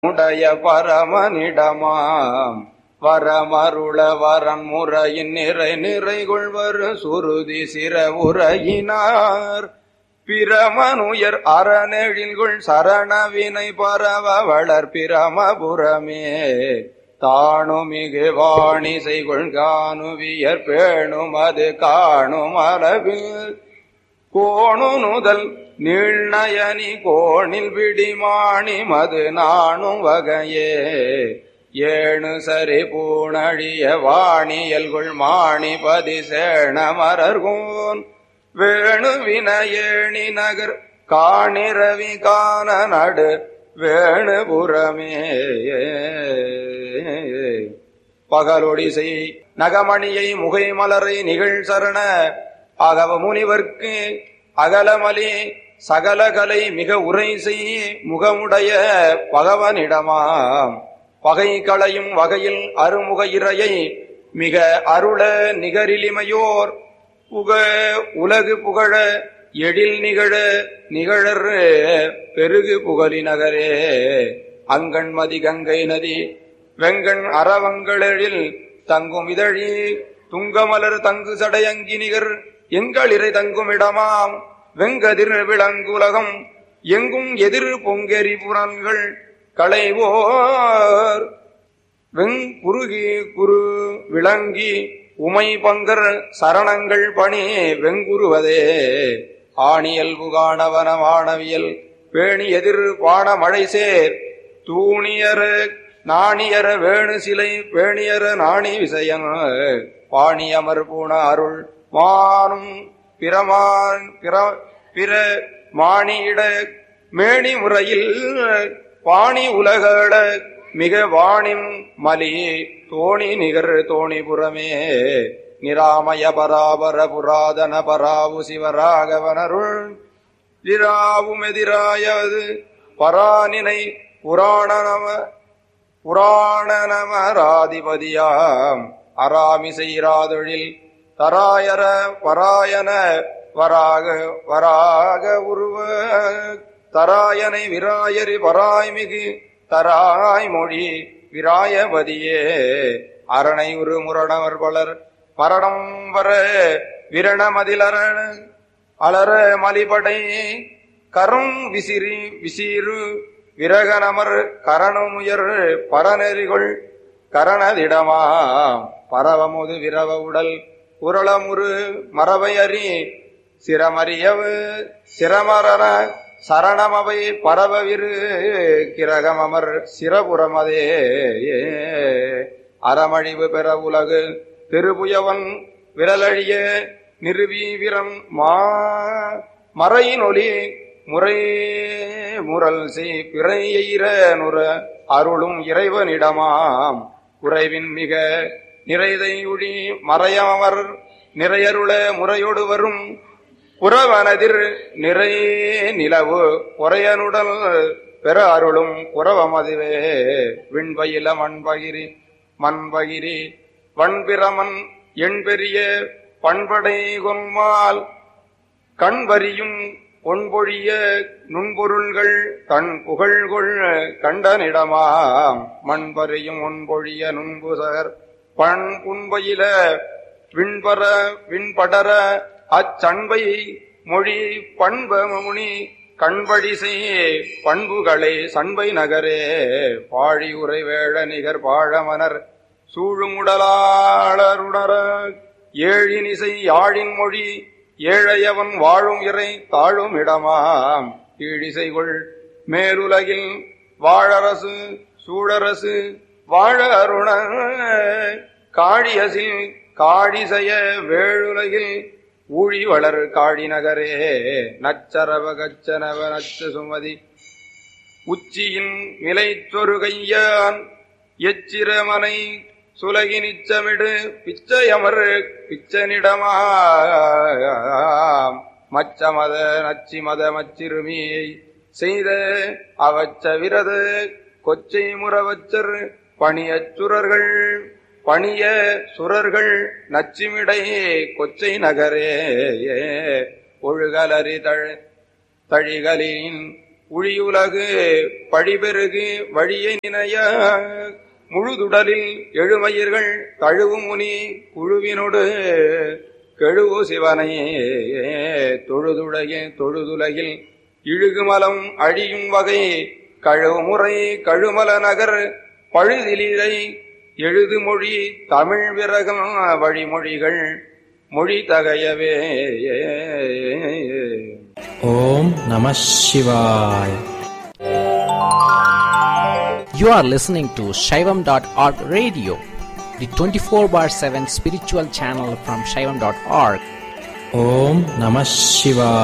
உடைய பரமனிடமாம் வரமருள வரன் முறையின் நிறை நிறைகொள்வர் சுருதி சிற உரையினார் பிரமனுயர் அறநெழில்குள் சரணவினை பரவ வளர் பிரமபுரமே தாணுமிகு வாணி செய்கொள் காணுவியர் பேணும் அது காணும் அளவில் கோணு நுதல் நீழ்நயனி கோணில் விடிமாணி மது நாணும் வகையே ஏணு சரி பூணழிய வாணியல்குள் மாணி பதி சேண மரர்கோன் வேணு வினயேணி நகர் காணிரவி காண நடு வேணுபுறமே பகலொடிசை நகமணியை முகை மலரை நிகழ் சரண அகவ முனிவர்க்கு அகலமலி சகலகலை மிக உரை செய் முகமுடைய பகவனிடமாம் பகை களையும் வகையில் அருமுக இறையை மிக அருள நிகரிலிமையோர் புக உலகு புகழ எழில் நிகழ நிகழர் பெருகு புகழி நகரே அங்கண்மதி கங்கை நதி வெங்கண் அறவங்களெழில் தங்கும் இதழி துங்கமலர் தங்கு சடையங்கி நிகர் எங்களிறை தங்கும் இடமாம் வெங்கதிர் விளங்குலகம் எங்கும் எதிர் பொங்கெரி புறன்கள் களைவோர் வெங்குருகி குரு விளங்கி உமை பங்கர் சரணங்கள் பணி வெங்குருவதே ஆணியல் புகாணவன வானவியல் பேணி எதிர் பான மழை சேர் தூணியர நாணியர வேணு சிலை பேணியர நாணி விசயன் பாணியமர் பூண அருள் மானும் பிரமான் பிற பிற மாணியிட மேணி முறையில் பாணி உலகள மிக வாணின் மலி தோணி நிகர் தோணிபுரமே நிராமய பராபர புராதன பராவு சிவராகவனருள் இராவும் எதிராயது பரானினை புராணநம புராணநமராதிபதியாம் அராமிசைராதொழில் தராயர பராயன வராக வராக உருவ தராயனை விராயரி பராய்மிகு தராய் மொழி விராயபதியே அரணை உரு முரணவர் பலர் மரணம் வர விரணமதிலர அலர மலிபடை கரும் விசிறி விசீரு விரகனமர் கரணமுயர் பரநெறிகொள் கரணதிடமா பரவமுது விரவ உடல் உரளமுரு மரபை அறி சிரமறியவு சிரமரர சரணமவை பரவவிரு கிரகமமர் சிரபுரமதே அறமழிவு பெற உலகு திருபுயவன் விரலழிய நிறுவி விரம் மா மறையின் ஒலி முறை முரல் செய் பிறையெய்ர நுர அருளும் இறைவனிடமாம் குறைவின் மிக நிறைதையுழி மறையமர் நிறையருள முறையோடு வரும் புறவனதிர் நிறை நிலவு பொறையனுடல் பெற அருளும் புறவமதுவே விண்பயில மண்பகிரி மண்பகிரி வண்பிரமன் எண்பெரிய பண்படை கொன்மால் கண்வரியும் பொன்பொழிய நுண்பொருள்கள் தன் புகழ்கொள் கண்டனிடமாம் மண்பறியும் ஒன்பொழிய நுண்புசகர் பண் புன்பயில விண்பர விண்படர அச்சண்பை மொழி பண்பமுனி கண்படி செய்ய பண்புகளே சண்பை நகரே பாழி உரை வேழ நிகர் பாழமனர் சூழுமுடலாளருடர ஏழினிசை யாழின் மொழி ஏழையவன் வாழும் இறை தாழும் இடமாம் கீழிசைகொள் மேலுலகில் வாழரசு சூழரசு வாழ அருண காழியசில் காழிசய வேழுலகில் ஊழி வளர் காழி நகரே நச்சரவ கச்சனவ நச்சு சுமதி உச்சியின் நிலைச்சொரு கையான் எச்சிரமனை சுலகி நிச்சமிடு பிச்சையமர் பிச்சனிடமா மச்சமத நச்சி மத மச்சிறுமியை செய்த அவச்ச விரத கொச்சை முறவச்சர் பணியச் சுரர்கள் பணிய சுரர்கள் நச்சிமிடையே கொச்சை நகரே ஒழுகலறி தழ தழிகளின் உழியுலகு பழிபெருகு வழியை நினைய முழுதுடலில் எழுமயிர்கள் தழுவும் முனி குழுவினோடு கெழுவு சிவனை தொழுதுடைய தொழுதுலகில் இழுகுமலம் அழியும் வகை கழுமுறை கழுமல நகர் பழுதிலிரை எழுது மொழி தமிழ் விரகம் வழிமொழிகள் மொழி தகையவே ஓம் நம சிவாய் You are listening to Shaivam.org radio, the 24 bar 7 spiritual channel from Shaivam.org. Om Namah Shivaya.